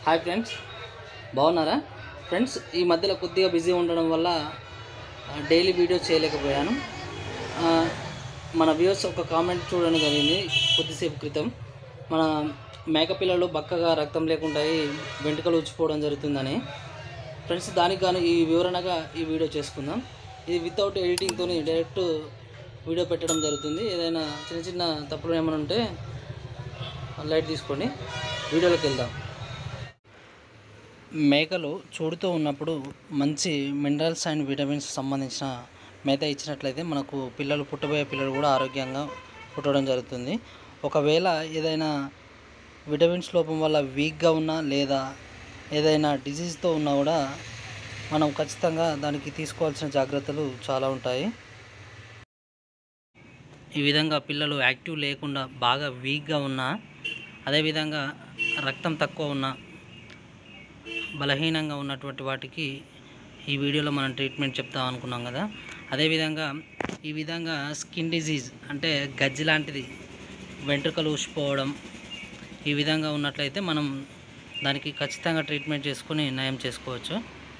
hi friends బాగున్నారా friends ఈ మధ్యలో కొద్దిగా బిజీ ఉండడం వల్ల డైలీ వీడియో చేయలేకపోయాను ఆ, మన వ్యూస్ ఒక కామెంట్ చూడడం జరిగింది కొద్దిసేపు క్రితం మన మేకపిల్లలు బక్కగా రక్తం లేకుండా అయి వెంట్రుకలు ఉచ్చిపోవడం జరుగుతుందని ఫ్రెండ్స్ దానికి గాను ఈ వివరణగా ఈ వీడియో చేసుకుందాం ఇది వితౌట్ ఎడిటింగ్తో డైరెక్ట్ వీడియో పెట్టడం జరుగుతుంది ఏదైనా చిన్న చిన్న తప్పులు ఏమైనా ఉంటే లైట్ తీసుకోండి వీడియోలోకి వెళ్దాం మేకలు చూడుతూ ఉన్నప్పుడు మంచి మినరల్స్ అండ్ విటమిన్స్ సంబంధించిన మేత ఇచ్చినట్లయితే మనకు పిల్లలు పుట్టబోయే పిల్లలు కూడా ఆరోగ్యంగా పుట్టడం జరుగుతుంది ఒకవేళ ఏదైనా విటమిన్స్ లోపం వల్ల వీక్గా ఉన్నా లేదా ఏదైనా డిసీజ్తో ఉన్నా కూడా మనం ఖచ్చితంగా దానికి తీసుకోవాల్సిన జాగ్రత్తలు చాలా ఉంటాయి ఈ విధంగా పిల్లలు యాక్టివ్ లేకుండా బాగా వీక్గా ఉన్నా అదేవిధంగా రక్తం తక్కువ ఉన్నా బలహీనంగా ఉన్నటువంటి వాటికి ఈ వీడియోలో మనం ట్రీట్మెంట్ చెప్తాం అనుకున్నాం కదా అదేవిధంగా ఈ విధంగా స్కిన్ డిజీజ్ అంటే గజ్జి లాంటిది వెంట్రుకలు ఊసిపోవడం ఈ విధంగా ఉన్నట్లయితే మనం దానికి ఖచ్చితంగా ట్రీట్మెంట్ చేసుకొని నయం చేసుకోవచ్చు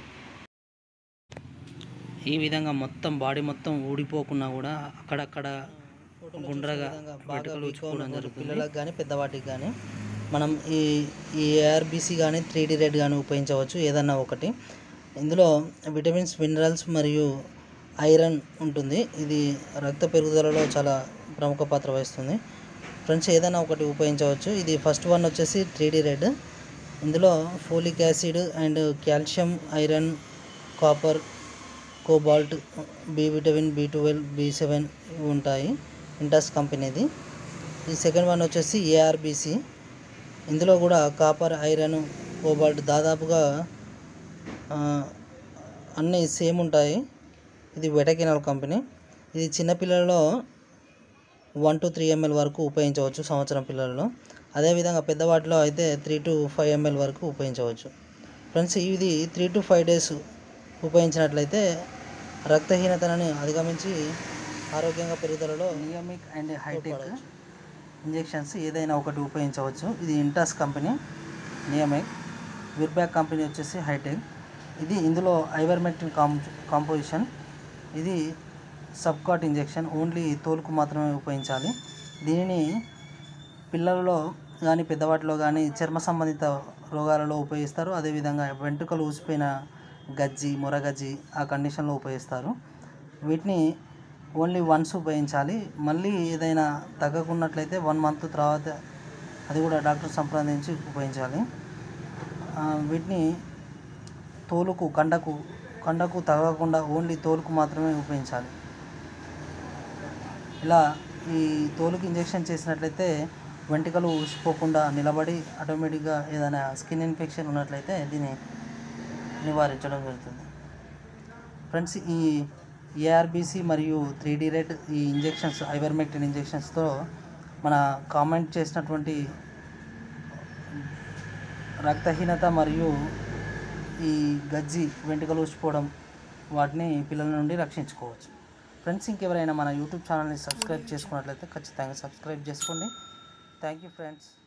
ఈ విధంగా మొత్తం బాడీ మొత్తం ఊడిపోకున్నా కూడా అక్కడక్కడ గుండ్రగా వెంట్రుకలు ఊచిపోవడం జరుగుతుంది పిల్లలకు కానీ పెద్దవాటికి కానీ మనం ఈ ఈ ఏఆర్బీసీ కానీ త్రీ డి రెడ్ కానీ ఉపయోగించవచ్చు ఏదన్నా ఒకటి ఇందులో విటమిన్స్ మినరల్స్ మరియు ఐరన్ ఉంటుంది ఇది రక్త పెరుగుదలలో చాలా ప్రముఖ పాత్ర వహిస్తుంది ఫ్రెండ్స్ ఏదైనా ఒకటి ఉపయోగించవచ్చు ఇది ఫస్ట్ వన్ వచ్చేసి త్రీ డి రెడ్ ఇందులో folic acid and calcium iron copper cobalt B vitamin B twelve B seven ఉంటాయి ఇంటస్ కంపెనీది ఈ సెకండ్ వన్ వచ్చేసి ఏఆర్బిసి ఇందులో కూడా కాపర్ ఐరన్ కోబాల్ట్ దాదాపుగా ఆ, అన్నీ సేమ్ ఉంటాయి ఇది వెటకినల్ కంపెనీ ఇది చిన్నపిల్లలలో వన్ టు త్రీ ఎంఎల్ వరకు ఉపయోగించవచ్చు సంవత్సరం పిల్లలలో అదేవిధంగా పెద్దవాటిలో అయితే త్రీ టు ఫైవ్ ఎంఎల్ వరకు ఉపయోగించవచ్చు ఫ్రెండ్స్ ఇది త్రీ టు ఫైవ్ డేస్ ఉపయోగించినట్లయితే రక్తహీనతను అధిగమించి ఆరోగ్యంగా పెరుగుదలలో నియమిక్ అండ్ హైటెక్ ఇంజెక్షన్స్ ఏదైనా ఒకటి ఉపయోగించవచ్చు ఇది ఇంటాస్ కంపెనీ నియమిక్ విర్బ్యాక్ కంపెనీ వచ్చేసి హైటెక్ ఇది ఇందులో ఐవర్మెక్టిన్ కాం కాంపోజిషన్ ఇది సబ్కాట్ ఇంజెక్షన్ ఓన్లీ తోలుకు మాత్రమే ఉపయోగించాలి దీనిని పిల్లలలో కానీ పెద్దవాటిలో కానీ చర్మ సంబంధిత రోగాలలో ఉపయోగిస్తారు అదేవిధంగా వెంట్రుకలు ఊసిపోయిన గజ్జి మొరగజ్జి ఆ కండిషన్లో ఉపయోగిస్తారు వీటిని ఓన్లీ వన్స్ ఉపయోగించాలి మళ్ళీ ఏదైనా తగ్గకున్నట్లయితే వన్ మంత్ తర్వాత అది కూడా డాక్టర్ సంప్రదించి ఉపయోగించాలి ఆ, వీటిని తోలుకు కండకు కండకు తగలకుండా ఓన్లీ తోలుకు మాత్రమే ఉపయోగించాలి ఇలా ఈ తోలుకి ఇంజెక్షన్ చేసినట్లయితే వెంట్రుకలు ఊసిపోకుండా నిలబడి ఆటోమేటిక్గా ఏదైనా స్కిన్ ఇన్ఫెక్షన్ ఉన్నట్లయితే దీన్ని నివారించడం జరుగుతుంది ఫ్రెండ్స్ ఈ ఏఆర్బీసీ మరియు త్రీ డి రెడ్ ఈ ఇంజెక్షన్స్ ఐవర్మెక్టిన్ ఇంజెక్షన్స్తో మన కామెంట్ చేసినటువంటి రక్తహీనత మరియు ఈ గజ్జి వెంట్రుకలు ఊసిపోవడం వాటిని పిల్లల నుండి రక్షించుకోవచ్చు ఫ్రెండ్స్ ఇంకెవరైనా మన యూట్యూబ్ ఛానల్ని సబ్స్క్రైబ్ చేసుకున్నట్లయితే ఖచ్చితంగా సబ్స్క్రైబ్ చేసుకోండి థ్యాంక్ యూ ఫ్రెండ్స్